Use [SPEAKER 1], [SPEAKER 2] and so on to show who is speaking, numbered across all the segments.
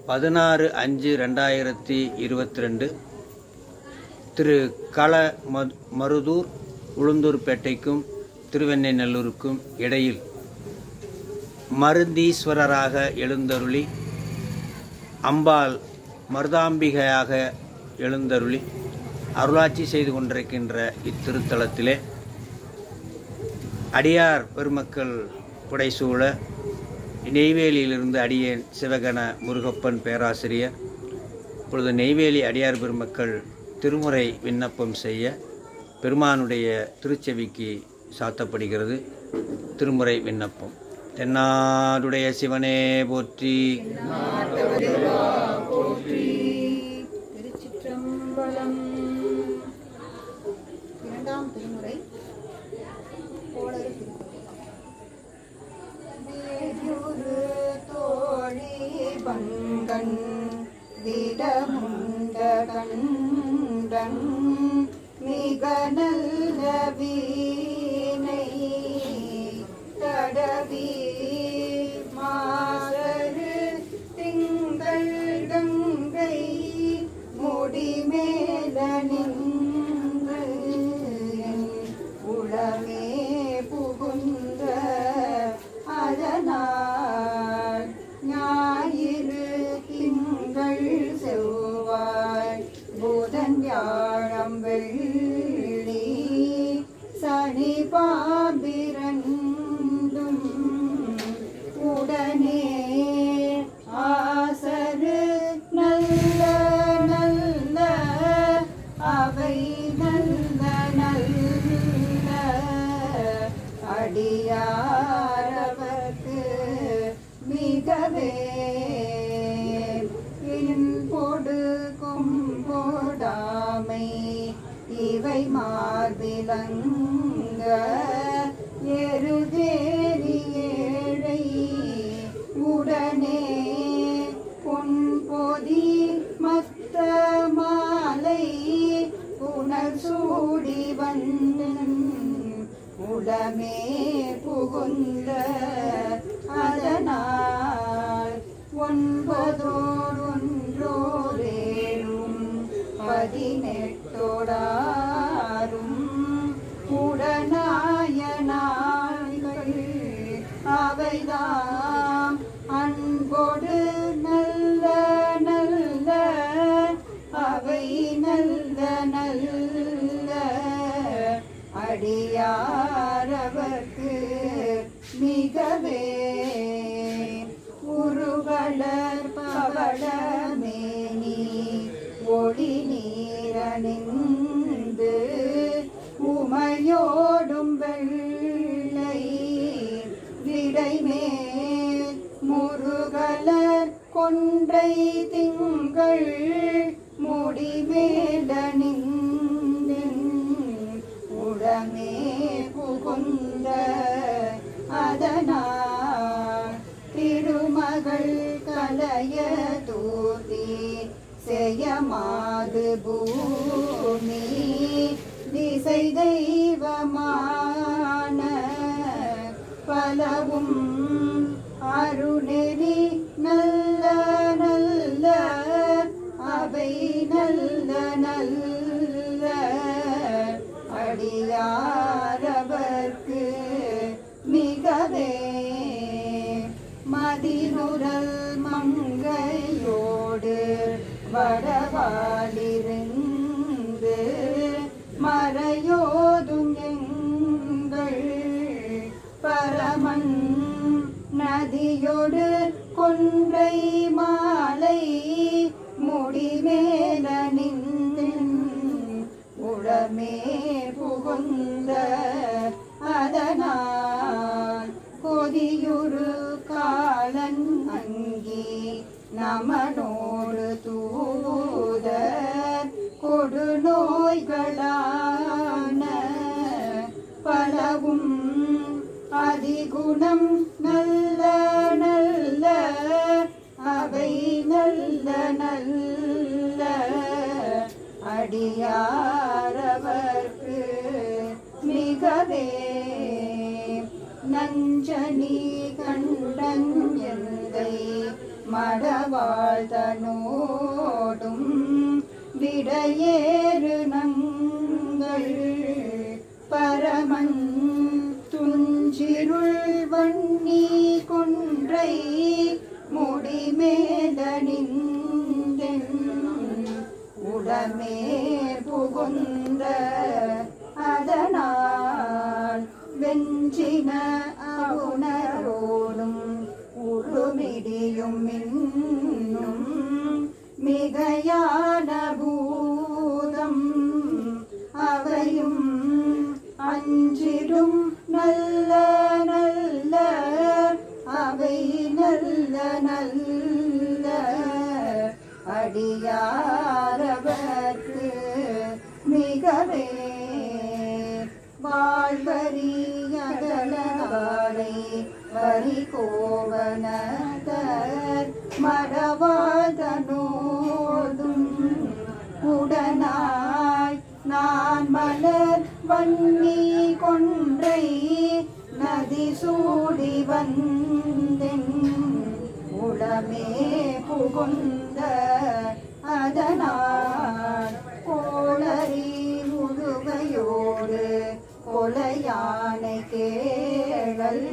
[SPEAKER 1] பதினாறு அஞ்சு ரெண்டாயிரத்தி இருபத்தி ரெண்டு திரு கள மது மருதூர் உளுந்தூர்பேட்டைக்கும் திருவெண்ணெய்நல்லூருக்கும் இடையில் மருந்தீஸ்வரராக எழுந்தருளி அம்பாள் மருதாம்பிகையாக எழுந்தருளி அருளாட்சி செய்து கொண்டிருக்கின்ற இத்திருத்தலத்திலே அடியார் பெருமக்கள் புடைசூழ நெய்வேலியிலிருந்து அடியேன் சிவகண முருகப்பன் பேராசிரியர் இப்பொழுது நெய்வேலி அடியார் பெருமக்கள் திருமுறை விண்ணப்பம் செய்ய பெருமானுடைய திருச்செவிக்கு சாத்தப்படுகிறது திருமுறை விண்ணப்பம் தென்னாடுடைய சிவனே போற்றி
[SPEAKER 2] திருச்சிற்றம்பலம் இரண்டாம் திருமுறை கோளறு திருப்பதி தோழி பங்கன் விடமுண்ட கண்டன் மிக நல்ல வீணை தடவி மாசரு திங்கள் கங்கை முடிமேல நின்று என் உளமே புகுந்த அதனால் ஞாயிறு திங்கள் செவ்வாய் புதன் வியாழம் வெள்ளி சனி பாம்பிரண்டும் உடனே ஆசரு நல்ல நல்ல அவை நல்ல நல்ல அடியாரவர்க்கு மிகவே இன்பொடு கொம்போடாமை இவை மார்பிலங்க எருதேறி ஏழை உடனே பொன் பொதி மத்த மாலை புனல் சூடி வந்தன் உளமே புகுந்த அதனால் ஒன்பதோர் ஒன்றோரேழும் பதினெட்டோடாரும் உடனாய நாள்கள் அவைதாம் அன்போடு நல்ல நல்ல அவை நல்ல நல்ல அடியாரவர்க்கு மிகவே உருவளர் பவளமேனி ஒளி நீரணிந்து உமையோடும் வெள்ளை விடைமேல் முருகலர் கொன்றை திங்கள் முடிமேலணிந்தின் உடமே புகுந்த அதனால் திருமகள் கலைய தூதி செய்யமாது பூமி திசை தெய்வமான பலவும் அருணெறி நல்ல நல்ல அவை நல்ல நல்ல அடியாரவர்க்கு மிகவே மதினுரல் மங்கையோடு வடவாலிருந்து மறையோதும் எங்கள் பரமன் நதியோடு கொன்றை மாலை முடிமேல நின்றின் உளமே புகுந்த அதனால் கொதியுரு காலன் அங்கி நமனோடு தூத கொடு நோய்களான பலவும் அதிகுணம் நல்ல நல்ல அவை நல்ல நல்ல அடியாரவர்க்கு மிகவே நஞ்சனி கண்டன் எந்தை மடவாழ்தனோடும் விடையேறு நங்கள் பரமன் துஞ்சிருள் வன்னி கொன்றை முடிமேலணிந்தென் உடமே புகுந்த அதனால் வெஞ்சின அவுணரோடும் உருமிடியும் மின்னும் மிகையான பூதம் அவையும் அஞ்சிடும் நல்ல நல்ல அவை நல்ல நல்ல அடியாரவர்க்கு மிகவே வாழ்வரியகலாரை வரி கோவனதர் மடவாதனோதும் உடனாய் நான் மலர் வன்னி கொன்றை நதி சூடி வந்தென் உளமே புகுந்த அதனால் கோளறி உழுவையோடு கொலையானை கேளல்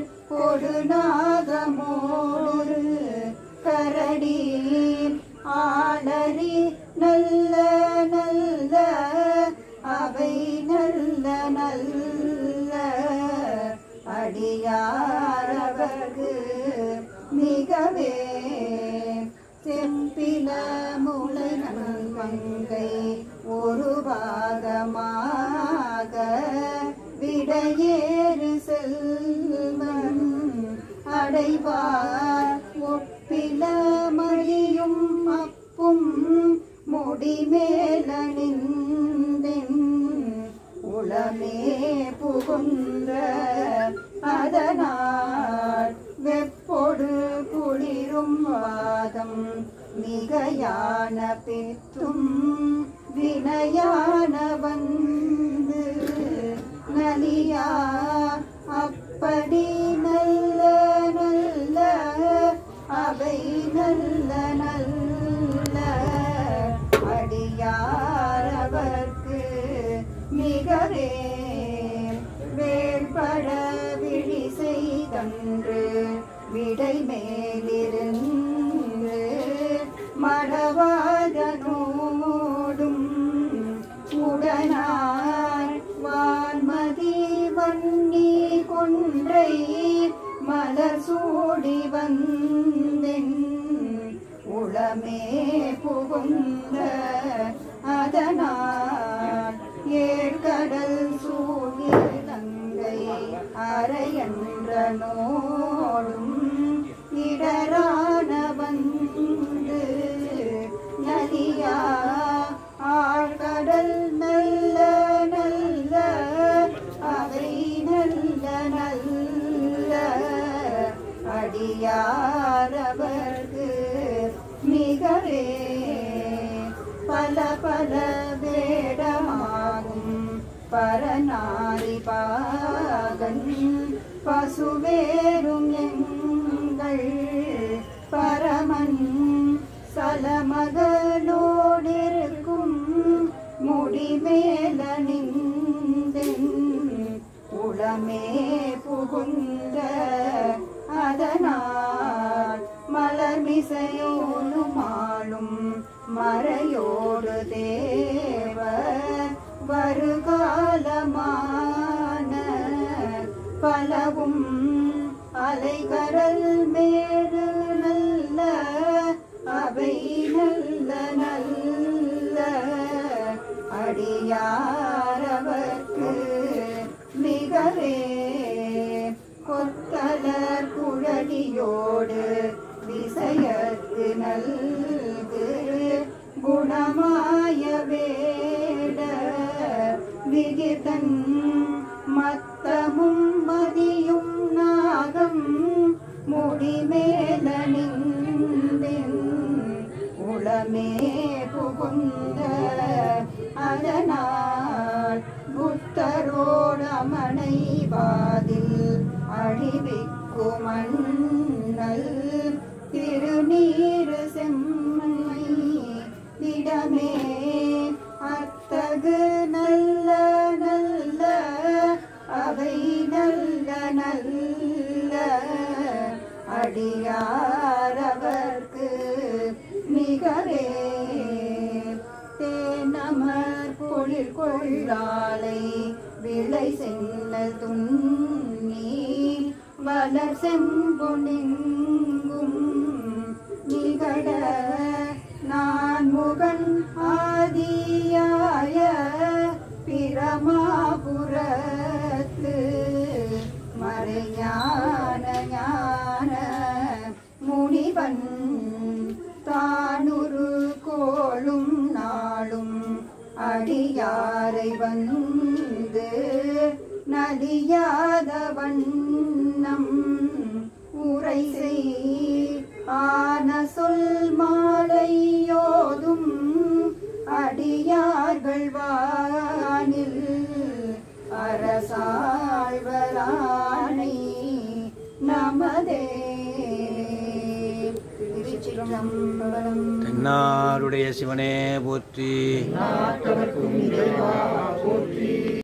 [SPEAKER 2] கொடுநாகமோடு கரடி ஆளறி நல்ல நல்ல அவை நல்ல நல்ல அடியாரவர்க்கு மிகவே செம்பில முளை நன்மங்கை ஒரு பாகமாக விடையேறு செல்வன் அடைவார் ஒப்பில மழியும் அப்பும் முடிமேலணிந்தென் உளமே புகுந்த அதனால் வெப்பொடு குளிரும் வாதம் மிகையான பெற்றும் வினையான வந்து நலியா அப்படி நல்ல நல்ல அவை நல்ல நல்ல அடியாரவர்க்கு மிகவே வேள்பட விழி செய்தன்று விடை மேலிருந்து மடவாதனோடும் உடனாய் வான்மதி வன்னி கொன்றை மலர் சூடி வந்தென் உளமே புகுந்த அதனால் ஏழ்கடல் சூழ்நிலங்கை அரையன்ற நோடும் இடரான வந்து நலியா ஆழ்கடல் நல்ல நல்ல அவை நல்ல நல்ல அடியாரவர்க்கு மிகவே பல பல வேடமாகும் பரநாரி பாகன் பசுவேரும் எங்கள் பரமன் சலமகளோடிருக்கும் முடிமேலணிந்தென் உளமே புகுந்த அதனால் மலர்மிசையோடு மாளும் மறையோடு தேவ வருகாலமான பலவும் அலைகரல் மேடு நல்ல அவை நல்ல நல்ல அடியாரவர்க்கு மிகவே கொத்தலர் குழலியோடு விசையத்து நல்கு குணமாய வேட விகிதன் மத்தமும் மதியும் நாகம் முடிமேலணிந்தென் உளமே புகுந்த அதனால் புத்தரோடமனை வாதில் அழிவிக்கும் மண்ணல் திருநீரு செம்மை இடமே அத்தகு நல்ல நல்ல அவை நல்ல நல்ல அடியாரவர்க்கு மிகவே தேனமர் பொழில் கொள்ளாலை விளை சென்ன துண்ணி வளர் செம்பொனிங்கும் நிகழ நான் முகன் ஆதியாய பிரமாபுரத்து மறைஞான ஞான முனிவன் தானுரு கோளும் நாளும் அடியாரை வந்து நலியாத வண்ணம் உரை செய் ஆன சொல் மாலையோதும் அடியார்கள் வானில் அரசாழ்வரானை நமதே திருச்சிற்றம்பலம்
[SPEAKER 1] தென்னாருடைய சிவனே போற்றி